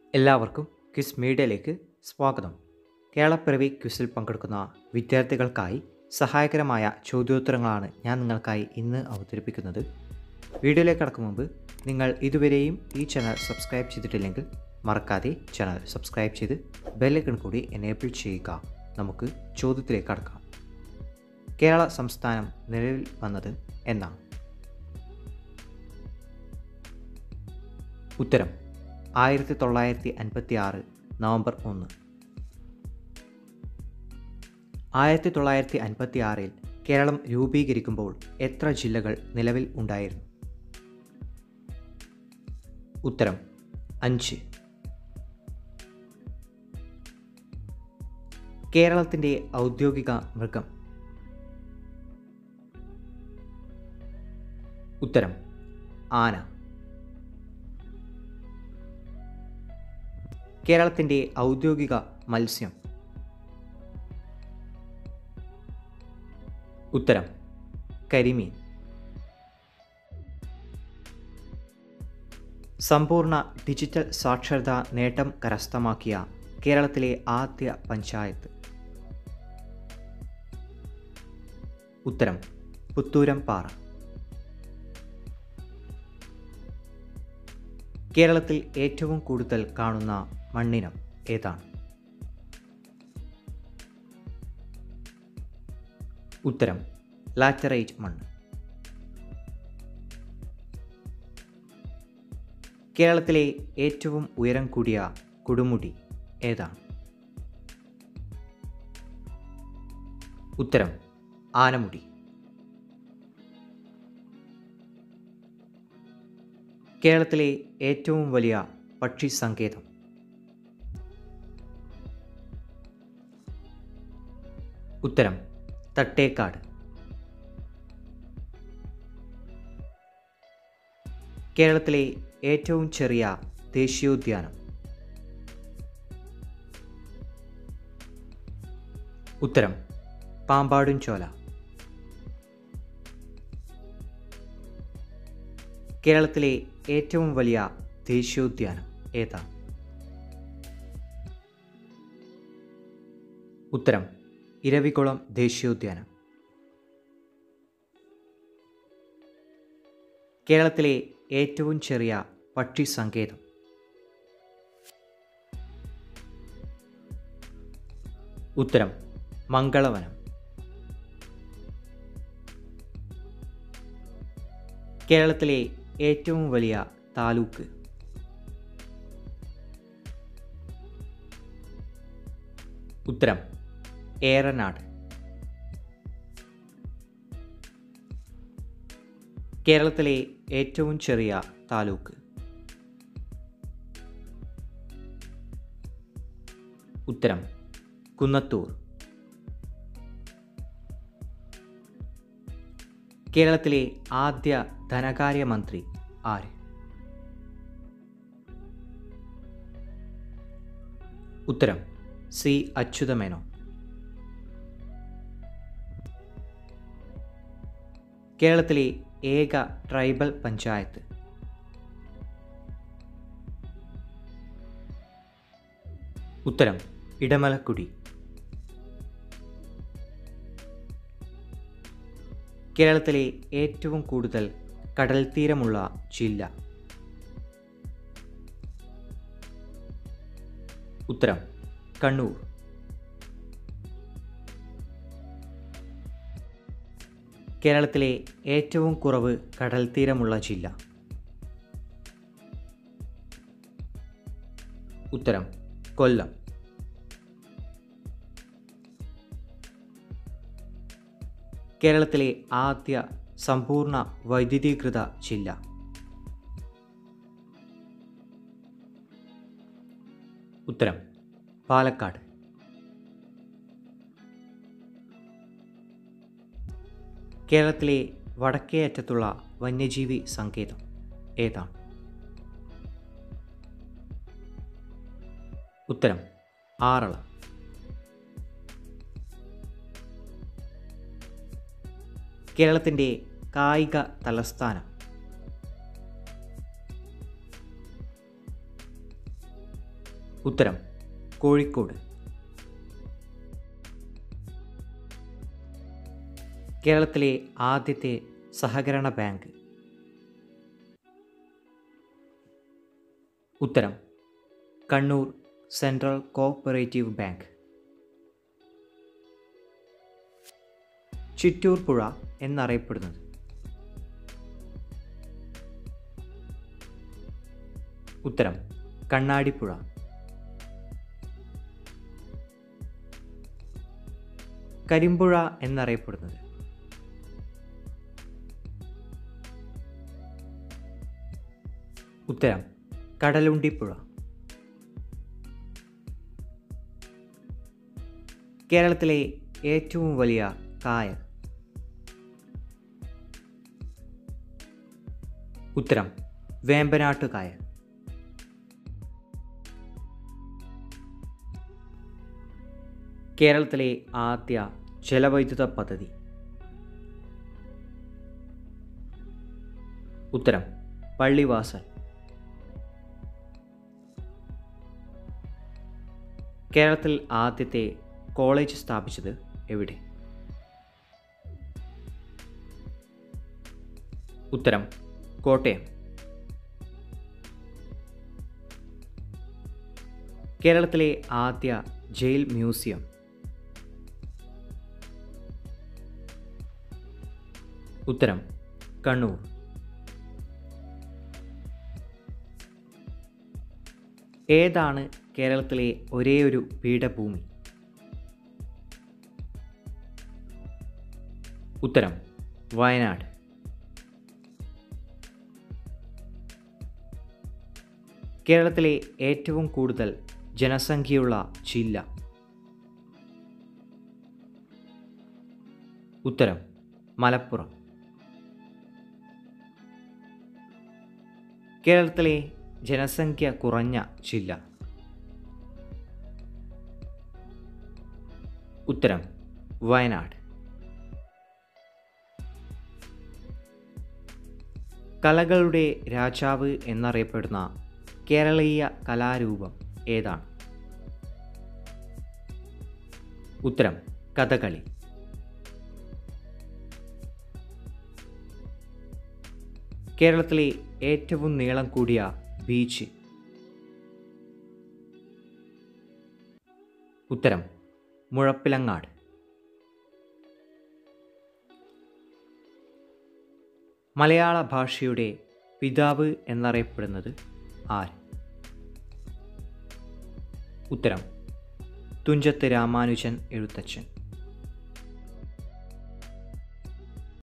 എല്ലാവർക്കും ക്വിസ് മീഡിയയിലേക്ക് സ്വാഗതം കേരളപ്പിറവി ക്വിസിൽ പങ്കെടുക്കുന്ന വിദ്യാർത്ഥികൾക്കായി സഹായകരമായ ചോദ്യോത്തരങ്ങളാണ് ഞാൻ നിങ്ങൾക്കായി ഇന്ന് അവതരിപ്പിക്കുന്നത് വീഡിയോയിലേക്ക് കടക്കും മുമ്പ് നിങ്ങൾ ഇതുവരെയും ഈ ചാനൽ സബ്സ്ക്രൈബ് ചെയ്തിട്ടില്ലെങ്കിൽ മറക്കാതെ ചാനൽ സബ്സ്ക്രൈബ് ചെയ്ത് ബെല്ലൈക്കൺ കൂടി എനേബിൾ ചെയ്യുക നമുക്ക് ചോദ്യത്തിലേക്ക് കടക്കാം കേരള സംസ്ഥാനം നിലവിൽ വന്നത് എന്നാണ് ഉത്തരം ആയിരത്തി തൊള്ളായിരത്തി അൻപത്തി ആറ് നവംബർ ഒന്ന് ആയിരത്തി തൊള്ളായിരത്തി അൻപത്തി ആറിൽ കേരളം രൂപീകരിക്കുമ്പോൾ എത്ര ജില്ലകൾ നിലവിൽ ഉണ്ടായിരുന്നു ഉത്തരം അഞ്ച് കേരളത്തിൻ്റെ ഔദ്യോഗിക മൃഗം ഉത്തരം ആന കേരളത്തിൻ്റെ ഔദ്യോഗിക മത്സ്യം ഉത്തരം കരിമീൻ സമ്പൂർണ്ണ ഡിജിറ്റൽ സാക്ഷരതാ നേട്ടം കരസ്ഥമാക്കിയ കേരളത്തിലെ ആദ്യ പഞ്ചായത്ത് ഉത്തരം പുത്തൂരം പാറ കേരളത്തിൽ ഏറ്റവും കൂടുതൽ കാണുന്ന മണ്ണിനം ഏതാണ് ഉത്തരം ലാറ്ററൈറ്റ് മണ്ണ് കേരളത്തിലെ ഏറ്റവും ഉയരം കൂടിയ കൊടുമുടി ഏതാണ് ഉത്തരം ആനമുടി കേരളത്തിലെ ഏറ്റവും വലിയ പക്ഷി സങ്കേതം ഉത്തരം തട്ടേക്കാട് കേരളത്തിലെ ഏറ്റവും ചെറിയ ദേശീയോദ്യാനം ഉത്തരം പാമ്പാടും ചോല കേരളത്തിലെ ഏറ്റവും വലിയ ദേശീയോദ്യാനം ഏതാണ് ഉത്തരം ഇരവികുളം ദേശീയോദ്യാനം കേരളത്തിലെ ഏറ്റവും ചെറിയ പക്ഷി സങ്കേതം ഉത്തരം മംഗളവനം കേരളത്തിലെ ഏറ്റവും വലിയ താലൂക്ക് ഉത്തരം ഏറനാട് കേരളത്തിലെ ഏറ്റവും ചെറിയ താലൂക്ക് ഉത്തരം കുന്നത്തൂർ കേരളത്തിലെ ആദ്യ ധനകാര്യമന്ത്രി ആര് ഉത്തരം സി അച്യുതമേനോൻ കേരളത്തിലെ ഏക ട്രൈബൽ പഞ്ചായത്ത് ഉത്തരം ഇടമലക്കുടി കേരളത്തിലെ ഏറ്റവും കൂടുതൽ കടൽ തീരമുള്ള ജില്ല ഉത്തരം കണ്ണൂർ കേരളത്തിലെ ഏറ്റവും കുറവ് കടൽ തീരമുള്ള ജില്ല ഉത്തരം കൊല്ലം കേരളത്തിലെ ആദ്യ സമ്പൂർണ്ണ വൈദ്യുതീകൃത ജില്ല ഉത്തരം പാലക്കാട് കേരളത്തിലെ വടക്കേ അറ്റത്തുള്ള വന്യജീവി സങ്കേതം ഏതാണ് ഉത്തരം ആറള കേരളത്തിൻ്റെ കായിക തലസ്ഥാനം ഉത്തരം കോഴിക്കോട് കേരളത്തിലെ ആദ്യത്തെ സഹകരണ ബാങ്ക് ഉത്തരം Kannur central cooperative bank Chittur പുഴ എന്നറിയപ്പെടുന്നത് ഉത്തരം കണ്ണാടിപ്പുഴ കരിമ്പുഴ എന്നറിയപ്പെടുന്നത് ഉത്തരം കടലുണ്ടിപ്പുഴ കേരളത്തിലെ ഏറ്റവും വലിയ കായൽ ഉത്തരം വേമ്പനാട്ട് കായൽ കേരളത്തിലെ ആദ്യ ജലവൈദ്യുത പദ്ധതി ഉത്തരം പള്ളിവാസൽ കേരളത്തിൽ ആദ്യത്തെ കോളേജ് സ്ഥാപിച്ചത് എവിടെ ഉത്തരം കോട്ടയം കേരളത്തിലെ ആദ്യ ജയിൽ മ്യൂസിയം ഉത്തരം കണ്ണൂർ ഏതാണ് കേരളത്തിലെ ഒരേയൊരു പീഠഭൂമി ഉത്തരം വയനാട് കേരളത്തിലെ ഏറ്റവും കൂടുതൽ ജനസംഖ്യയുള്ള ജില്ല ഉത്തരം മലപ്പുറം കേരളത്തിലെ ജനസംഖ്യ കുറഞ്ഞ ജില്ല ഉത്തരം വയനാട് കലകളുടെ രാജാവ് എന്നറിയപ്പെടുന്ന കേരളീയ കലാരൂപം ഏതാണ് ഉത്തരം കഥകളി കേരളത്തിലെ ഏറ്റവും നീളം കൂടിയ ബീച്ച് ഉത്തരം മുഴപ്പിലങ്ങാട് മലയാള ഭാഷയുടെ പിതാവ് എന്നറിയപ്പെടുന്നത് ആര് ഉത്തരം തുഞ്ചത്ത് രാമാനുജൻ എഴുത്തച്ഛൻ